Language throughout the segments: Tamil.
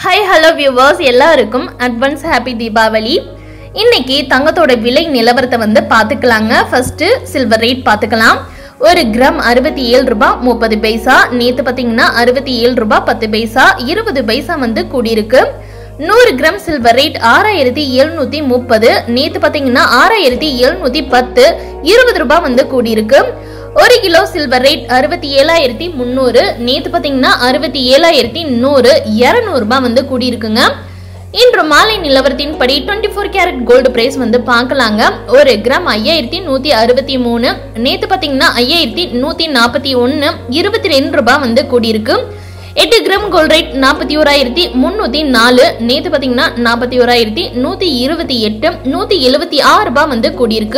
ஹாய் ஹலோ வியூவர்ஸ் எல்லாருக்கும் அட்வான்ஸ் ஹாப்பி தீபாவளி இன்னைக்கு தங்கத்தோட விலை நிலவரத்தை வந்து பார்த்துக்கலாங்க ஃபர்ஸ்ட் சில்வர் ரேட் பார்த்துக்கலாம் ஒரு கிராம் அறுபத்தி ஏழு ரூபாய் முப்பது பைசா நேற்று பார்த்தீங்கன்னா அறுபத்தி ஏழு ரூபாய் பத்து பைசா இருபது பைசா வந்து கூடியிருக்கு நூறு கிராம் சில்வர் ரேட் ஆறாயிரத்தி எழுநூத்தி முப்பது நேற்று பார்த்தீங்கன்னா ஆறாயிரத்தி எழுநூத்தி பத்து இருபது ரூபாய் வந்து கூடியிருக்கு ஒரு கிலோ சில்வர் ரேட் அறுபத்தி ஏழாயிரத்தி முந்நூறு நேற்று பார்த்தீங்கன்னா அறுபத்தி ஏழாயிரத்தி நூறு இரநூறுபா வந்து கூடியிருக்குங்க இன்று மாலை நிலவரத்தின் படி twenty four carat gold price வந்து பார்க்கலாங்க ஒரு கிராம் ஐயாயிரத்தி நூற்றி அறுபத்தி மூணு நேற்று பார்த்தீங்கன்னா ஐயாயிரத்தி நூற்றி நாற்பத்தி ஒன்று இருபத்தி ரெண்டு ரூபாய் வந்து கூடியிருக்கு எட்டு கிராம் கோல்ட் ரேட் நாற்பத்தி ஓராயிரத்தி முந்நூற்றி நாலு நேற்று பார்த்தீங்கன்னா நாற்பத்தி ஓராயிரத்தி நூற்றி இருபத்தி எட்டு நூற்றி எழுபத்தி ஆறு ரூபாய் வந்து கூடியிருக்கு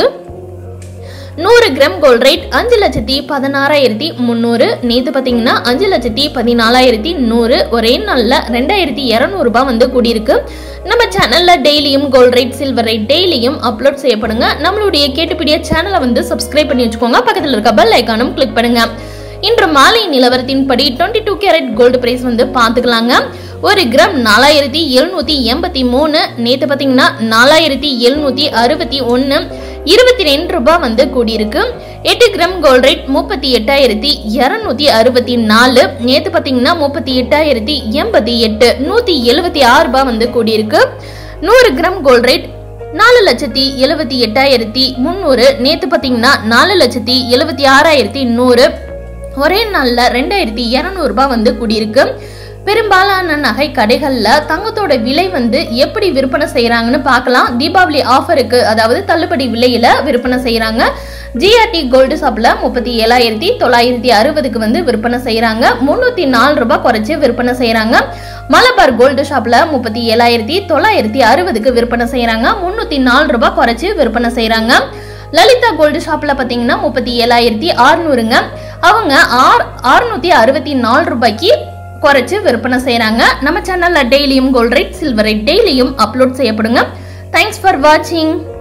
நூறு கிராம் கோல்ட் ரேட் அஞ்சு லட்சத்தி பதினாறாயிரத்தி முந்நூறு நேற்று பார்த்தீங்கன்னா அஞ்சு லட்சத்தி பதினாலாயிரத்தி நூறு ஒரே நாளில் ரெண்டாயிரத்தி இரநூறுபா வந்து கூடியிருக்கு நம்ம சேனலில் டெய்லியும் கோல்ட் ரேட் சில்வர் ரேட் டெய்லியும் அப்லோட் செய்யப்படுங்க நம்மளுடைய கேட்டுப்பிடிய சேனலை வந்து சப்ஸ்கிரைப் பண்ணி வச்சுக்கோங்க பக்கத்தில் இருக்க பெல் ஐக்கானும் கிளிக் பண்ணுங்க இன்று மாலை நிலவரத்தின்படி twenty two carat gold price வந்து பார்த்துக்கலாங்க ஒரு கிராம் நாலாயிரத்தி எழுநூத்தி எண்பத்தி மூணு நேற்று பார்த்தீங்கன்னா நாலாயிரத்தி எழுநூத்தி அறுபத்தி ஒன்று இருபத்தி ரெண்டு ரூபாய் வந்து கூடியிருக்கு எட்டு கிராம் கோல்ட் ரேட் முப்பத்தி எட்டாயிரத்தி இரநூத்தி அறுபத்தி நாலு நேற்று பார்த்தீங்கன்னா முப்பத்தி எட்டாயிரத்தி எண்பத்தி எட்டு நூற்றி எழுபத்தி ஆறு ரூபாய் வந்து கூடியிருக்கு நூறு கிராம் கோல்ட் ரேட் நாலு லட்சத்தி எழுபத்தி எட்டாயிரத்தி முந்நூறு நேற்று பார்த்தீங்கன்னா நாலு லட்சத்தி எழுபத்தி ஆறாயிரத்தி நூறு ஒரே நாளில் ரெண்டாயிரத்தி இரநூறுபா வந்து கூடியிருக்கு பெரும்பாலான நகை கடைகளில் தங்கத்தோட விலை வந்து எப்படி விற்பனை செய்கிறாங்கன்னு பார்க்கலாம் தீபாவளி ஆஃபருக்கு அதாவது தள்ளுபடி விலையில் விற்பனை செய்கிறாங்க ஜிஆர்டி கோல்டு ஷாப்பில் முப்பத்தி ஏழாயிரத்தி தொள்ளாயிரத்தி அறுபதுக்கு வந்து விற்பனை செய்கிறாங்க முந்நூற்றி நாலு ரூபாய் குறைச்சி விற்பனை செய்கிறாங்க மலபார் கோல்டு ஷாப்பில் முப்பத்தி ஏழாயிரத்தி தொள்ளாயிரத்தி அறுபதுக்கு விற்பனை செய்கிறாங்க முந்நூற்றி நாலு ரூபாய் குறைச்சி விற்பனை செய்கிறாங்க லலிதா கோல்டு ஷாப்பில் பார்த்தீங்கன்னா முப்பத்தி ஏழாயிரத்தி அறுநூறுங்க அவங்க ஆர் அறுநூற்றி அறுபத்தி நாலு ரூபாய்க்கு குறைச்சு விற்பனை செய்கிறாங்க நம்ம சேனலில் டெய்லியும் கோல்ட் ரேட் சில்வர் ரேட் டெய்லியும் அப்லோட் செய்யப்படுங்க தேங்க்ஸ் ஃபார் வாட்சிங்